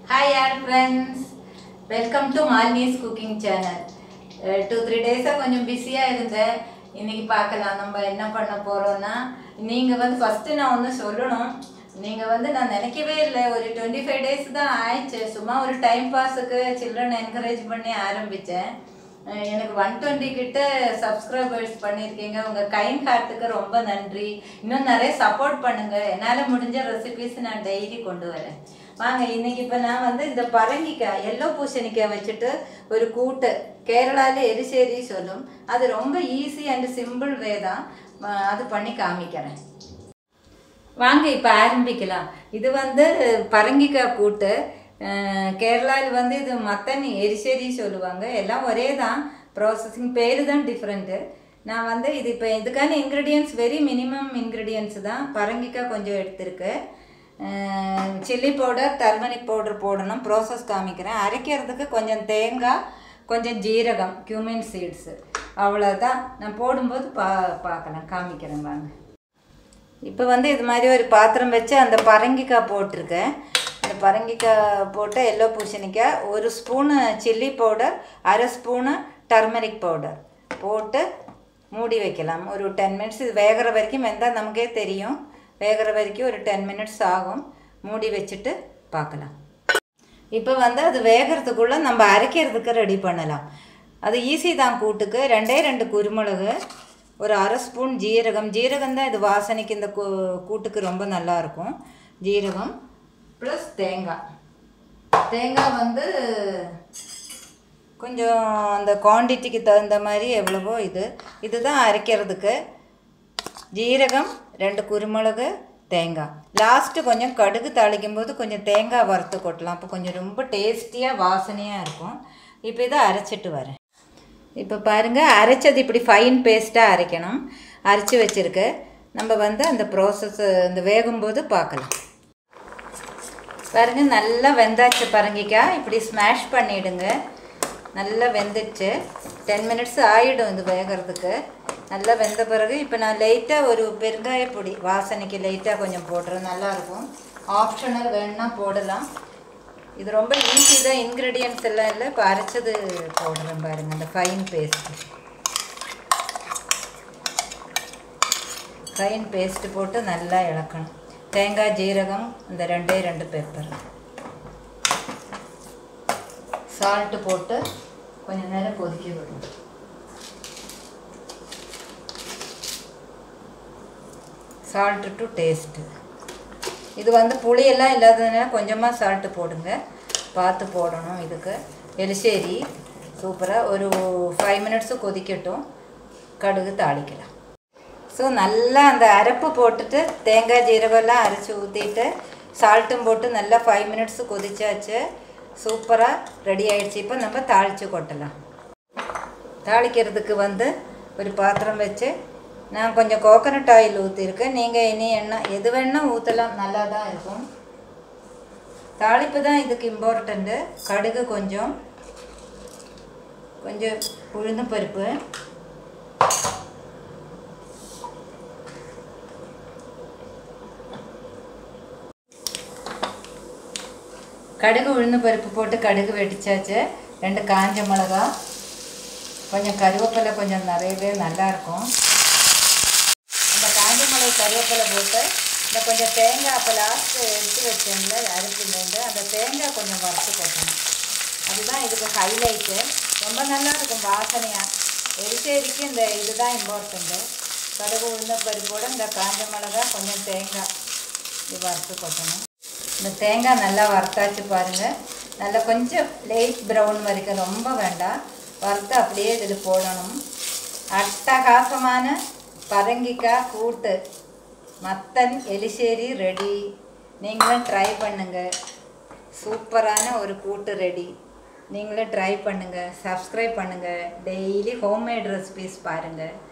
hi all friends welcome to Malini's cooking channel two three டேஸாக கொஞ்சம் பிஸியாக இருந்தேன் இன்னைக்கு பார்க்கலாம் நம்ம என்ன பண்ண போகிறோன்னா நீங்கள் வந்து ஃபஸ்ட்டு நான் ஒன்று சொல்லணும் நீங்கள் வந்து நான் நினைக்கவே இல்லை ஒரு டுவெண்ட்டி ஃபைவ் டேஸ் தான் ஆயிடுச்சு சும்மா ஒரு டைம் பாஸுக்கு சில்ட்ரன் என்கரேஜ் பண்ணி ஆரம்பித்தேன் அஹ் எனக்கு ஒன் டுவெண்ட்டி கிட்ட சப்ஸ்கிரைபர்ஸ் பண்ணியிருக்கீங்க உங்கள் கைண்ட் ஹார்ட்டுக்கு ரொம்ப நன்றி இன்னும் நிறைய சப்போர்ட் பண்ணுங்க என்னால் முடிஞ்ச ரெசிபிஸ் நான் டெய்லி கொண்டு வரேன் வாங்க இன்னைக்கு இப்போ நான் வந்து இந்த பரங்கிக்காய் எல்லோ பூசணிக்காய் வச்சுட்டு ஒரு கூட்டு கேரளால எரிசேரி சொல்லும் அது ரொம்ப ஈஸி அண்ட் சிம்பிள் வே தான் அஹ் அது பண்ணி காமிக்கிறேன் வாங்க இப்போ ஆரம்பிக்கலாம் இது வந்து பரங்கிக்காய் கூட்டு கேரளாவில் வந்து இது மத்தன் எரிசேரி சொல்லுவாங்க எல்லாம் ஒரே தான் ப்ராசஸிங் பேர் தான் டிஃப்ரெண்ட்டு நான் வந்து இது இப்போ இதுக்கான இன்க்ரீடியன்ஸ் வெரி மினிமம் இன்க்ரீடியன்ஸ் தான் பரங்கிக்காய் கொஞ்சம் எடுத்திருக்கேன் சில்லி பவுடர் டர்மரிக் பவுடர் போடணும் ப்ராசஸ் காமிக்கிறேன் அரைக்கிறதுக்கு கொஞ்சம் தேங்காய் கொஞ்சம் ஜீரகம் cumin சீட்ஸு அவ்வளோதான் நான் போடும்போது பா பார்க்கலாம் காமிக்கிறேன் வாங்க இப்போ வந்து இது மாதிரி ஒரு பாத்திரம் வச்சு அந்த பரங்கிக்காய் போட்டிருக்கேன் அந்த பரங்கிக்காய் போட்டு எல்லோ பூசணிக்காய் ஒரு ஸ்பூனு சில்லி பவுடர் அரை ஸ்பூனு டர்மரிக் பவுடர் போட்டு மூடி வைக்கலாம் ஒரு டென் மினிட்ஸ் இது வேகிற வரைக்கும் வெந்தால் நமக்கே தெரியும் வேகிற வரைக்கும் ஒரு டென் மினிட்ஸ் ஆகும் மூடி வச்சுட்டு பார்க்கலாம் இப்போ வந்து அது வேகிறதுக்குள்ளே நம்ம அரைக்கிறதுக்கு ரெடி பண்ணலாம் அது ஈஸி தான் கூட்டுக்கு ரெண்டே ரெண்டு குருமிளகு ஒரு அரை ஸ்பூன் ஜீரகம் ஜீரகம் தான் இது வாசனைக்கு இந்த கூ கூட்டுக்கு ரொம்ப நல்லா இருக்கும் ஜீரகம் ப்ளஸ் தேங்காய் தேங்காய் வந்து கொஞ்சம் அந்த குவான்டிட்டிக்கு தகுந்த மாதிரி எவ்வளவோ இது இதுதான் அரைக்கிறதுக்கு ஜீரகம் ரெண்டு குருமிளகு தேங்காய் லாஸ்ட்டு கொஞ்சம் கடுகு தாளிக்கும் போது கொஞ்சம் தேங்காய் வறுத்து கொட்டலாம் அப்போ கொஞ்சம் ரொம்ப டேஸ்டியாக வாசனையாக இருக்கும் இப்போ இதை அரைச்சிட்டு வரேன் இப்போ பாருங்கள் அரைச்சது இப்படி ஃபைன் பேஸ்ட்டாக அரைக்கணும் அரைச்சி வச்சுருக்கு நம்ம வந்து அந்த ப்ராசஸ் இந்த வேகும்போது பார்க்கலாம் பாருங்க நல்லா வெந்தாச்சு பரங்கிக்காய் இப்படி ஸ்மாஷ் பண்ணிவிடுங்க நல்லா வெந்துடுச்சு டென் மினிட்ஸ் ஆகிடும் இது வேகிறதுக்கு நல்லா வெந்த பிறகு இப்போ நான் லைட்டாக ஒரு பெருங்காய பொடி வாசனைக்கு லைட்டாக கொஞ்சம் போடுறேன் நல்லாயிருக்கும் ஆப்ஷனல் வேணுன்னா போடலாம் இது ரொம்ப ஈஸி தான் இன்க்ரீடியன்ஸ் எல்லாம் இல்லை இப்போ அரைச்சது போடுறேன் பாருங்கள் அந்த ஃபைன் பேஸ்ட்டு ஃபைன் பேஸ்ட்டு போட்டு நல்லா இளக்கணும் தேங்காய் ஜீரகம் இந்த ரெண்டே ரெண்டு பெப்பர் சால்ட்டு போட்டு கொஞ்ச நேரம் கொதிக்க விடும் சால்ட்டு டு டேஸ்ட்டு இது வந்து புளியெல்லாம் இல்லாததுனால கொஞ்சமாக சால்ட்டு போடுங்க பார்த்து போடணும் இதுக்கு எலிசேரி சூப்பராக ஒரு ஃபைவ் மினிட்ஸு கொதிக்கட்டும் கடுகு தாளிக்கலாம் ஸோ நல்லா அந்த அரைப்பு போட்டுட்டு தேங்காய் ஜீரகம்லாம் அரைச்சி ஊற்றிட்டு சால்ட்டும் போட்டு நல்லா ஃபைவ் மினிட்ஸு கொதிச்சாச்சு சூப்பராக ரெடி ஆயிடுச்சு இப்போ நம்ம தாளித்து கொட்டலாம் தாளிக்கிறதுக்கு வந்து ஒரு பாத்திரம் வச்சு நான் கொஞ்சம் கோகனட் ஆயில் ஊற்றிருக்கேன் நீங்கள் இனி எண்ணெய் எது வேணால் ஊற்றலாம் நல்லா தான் இருக்கும் தாளிப்பு தான் இதுக்கு இம்பார்ட்டண்ட்டு கடுகு கொஞ்சம் கொஞ்சம் உளுந்து பருப்பு கடுகு உளுந்து பருப்பு போட்டு கடுகு வெடிச்சாச்சு ரெண்டு காஞ்ச மிளகா கொஞ்சம் கருவேப்பிலை கொஞ்சம் நிறையவே நல்லாயிருக்கும் அந்த காஞ்ச மிளகு கருவேப்பிலை போட்டு இந்த கொஞ்சம் தேங்காய் அப்போ லாஸ்ட்டு எடுத்து வச்சேன்ல அரிசிலேருந்து அந்த தேங்காய் கொஞ்சம் வறுத்து கொட்டணும் அதுதான் இதுக்கு ஹைலைட்டு ரொம்ப நல்லா இருக்கும் வாசனையாக எரிசேரிக்கு இந்த இதுதான் இம்பார்ட்டண்ட்டு கடுகு உளுந்த பருப்போட இந்த காஞ்ச மிளகா கொஞ்சம் தேங்காய் இது வறுத்து கொட்டணும் இந்த தேங்காய் நல்லா வறுத்தாச்சு பாருங்கள் நல்லா கொஞ்சம் லைட் ப்ரௌன் வரைக்கும் ரொம்ப வேண்டாம் வறுத்து அப்படியே இதில் போடணும் அட்டகாசமான பரங்கிக்காய் கூட்டு மத்தன் எலிசேரி ரெடி நீங்களும் ட்ரை பண்ணுங்கள் சூப்பரான ஒரு கூட்டு ரெடி நீங்களும் ட்ரை பண்ணுங்கள் சப்ஸ்கிரைப் பண்ணுங்கள் டெய்லி ஹோம்மேட் ரெசிபீஸ் பாருங்கள்